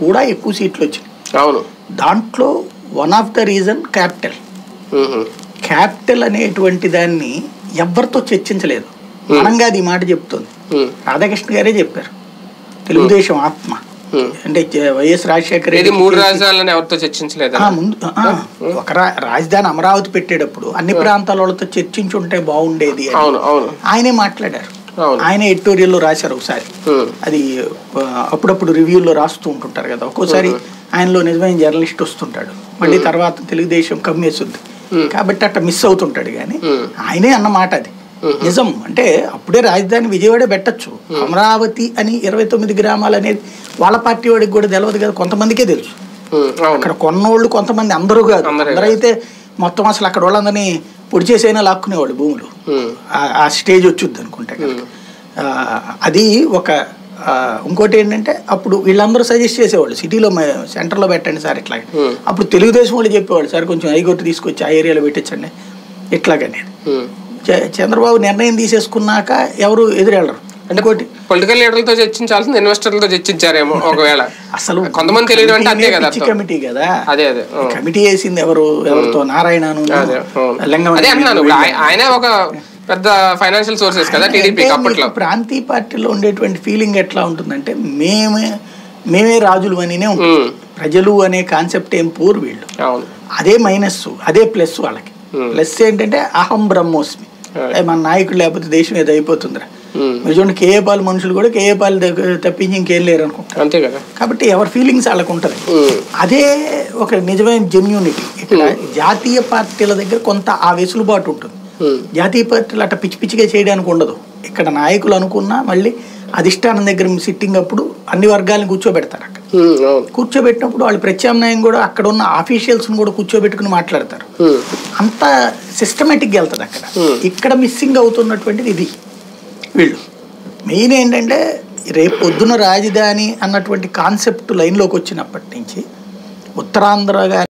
కూడా ఎక్కువ సీట్లు వచ్చినాయి అవును దాంట్లో one of the reason capital ఉహు. క్యాపిటల్ అనేటువంటి దాన్ని ఎవరితో చర్చించలేదు మనంగా అది ఈ మాట చెప్తుంది ఉమ్. రాధాకృష్ణ గారే చెప్పారు తెలుగుదేశం ఆత్మ Hmm. అంటే జ- వైఎస్ రాజశేఖర ఇది రెడ్డి మూడు రాజధానులను ఎవరితో చర్చించలేదా ఆ, ముందు ఆ, ఒక రా- రాజధాని అమరావతి పెట్టేటప్పుడు అన్ని ప్రాంతాల వాళ్ళతో చర్చించుంటే బాగుండేది అని అవును అవును ఆయనే మాట్లాడారు అవును ఆయన ఎడిటోరియల్లో రాశారు ఒకసారి ఉమ్. అది ఆ, అప్పుడప్పుడు రివ్యూల్లో రాస్తూ ఉంటుంటారు కదా ఒక్కోసారి ఆయనలో నిజమైన జర్నలిస్ట్ వస్తుంటాడు మళ్ళీ తర్వాత తెలుగుదేశం కమ్మేస్తుంది కాబట్టి అట్లా మిస్ అవుతుంటాడు కానీ Hmm. ఆయనే అన్నమాట అది నిజం అంటే అప్పుడే రాజధాని విజయవాడ పెట్టచ్చు అమరావతి అని ఇరవై తొమ్మిది గ్రామాలు అనేది వాళ్ళ పార్టీ వాడికి కూడా తెలియదు కదా కొంతమందికే తెలుసు ఉమ్. అవును అక్కడ కొన్నోళ్ళు కొంతమంది అందరూ కాదు అందరే అందరైతే మొత్తం అసలు అక్కడ వాళ్ళందరినీ పొడి చేసైనా లాక్కునేవాళ్ళు భూములు ఉమ్. ఆ- ఆ స్టేజ్ వచ్చుద్ది అనుకుంటే కనుక. ఆ, అది ఒక ఆ, ఇంకోటి ఏంటంటే అప్పుడు వీళ్ళందరూ సజెస్ట్ చేసేవాళ్ళు సిటీలో సెంటర్లో పెట్టండి సార్ ఇట్లా Hmm. అప్పుడు తెలుగుదేశం వాళ్ళు చెప్పేవాళ్ళు సార్ కొంచెం హైకోర్టు తీసుకొచ్చి ఆ ఏరియాలో పెట్టించండి ఇట్లాగనేది ఉమ్. చ- చంద్రబాబు నిర్ణయం తీసేసుకున్నాక ఎవరు ఎదురెళ్ళరు ఇంకోటి పొలిటికల్ లీడర్లతో చర్చించాల్సింది ఇన్వెస్టర్లతో చర్చించారేమో ఒకవేళ అసలు కొంతమంది తెలియదు అంటే అంతే కదా పిచ్చి అర్థం. కమిటీ కదా అదే అదే ఉమ్. కమిటీ వేసింది ఎవరు ఎవరితో నారాయణను అదే అవును. లింగం అదే అంటున్నాను ఇప్పుడు ఆయ- ఆయనే ఒక పెద్ద ఫైనాన్షియల్ సోర్సెస్ కదా టీడీపీకి అంటే అప్పట్లో మీకు ప్రాంతీయ పార్టీలో ఉండేటువంటి ఫీలింగ్ ఎట్లా ఉంటుందంటే మేమే మేమే రాజులు అనినే ఉంటుంది ఉమ్. ప్రజలు అనే కాన్సెప్ట్ ఏం పోరు వీళ్ళు అవును అదే మైనస్ అదే ప్లస్ వాళ్ళకి Hmm. ప్లస్ ఏంటంటే అహం బ్రహ్మోస్మి Right. ఏ మన నాయకుడు లేకపోతే దేశం ఏదో అయిపోతుందిరా ఉమ్. మీరు చూడండి కేఏ పాల్ మనుషులు కూడా కేఏ పాల్ దగ్గర తప్పించి ఇంకేం లేరు అనుకుంటారు అంతే కదా కాబట్టి ఎవరి ఫీలింగ్స్ వాళ్ళకు ఉంటుంది ఉమ్. అదే ఒక నిజమైన జెన్యూనిటీ ఇక్కడ జాతీయ పార్టీల దగ్గర కొంత ఆ వెసులుబాటు ఉంటుంది ఉమ్. జాతీయ పార్టీలు అట్లా పిచ్చి పిచ్చిగా చేయడానికి ఉండదు ఇక్కడ నాయకులు అనుకున్నా మళ్ళీ అధిష్టానం దగ్గర సిట్టింగ్ అప్పుడు అన్ని వర్గాలను కూర్చోబెడతారు అక్కడ ఉమ్. అవును కూర్చోబెట్టినప్పుడు వాళ్ళు ప్రత్యామ్నాయం కూడా అక్కడ ఉన్న ఆఫీషియల్స్ని కూడా కూర్చోబెట్టుకుని మాట్లాడతారు ఉమ్. అంత సిస్టమేటిక్గా వెళ్తుంది అక్కడ Hmm. ఇక్కడ మిస్సింగ్ అవుతున్నటువంటిది ఇది వీళ్ళు మెయిన్ ఏంటంటే రేపు పొద్దున రాజధాని అన్నటువంటి కాన్సెప్ట్ లైన్లోకి వచ్చినప్పటి నుంచి ఉత్తరాంధ్రగా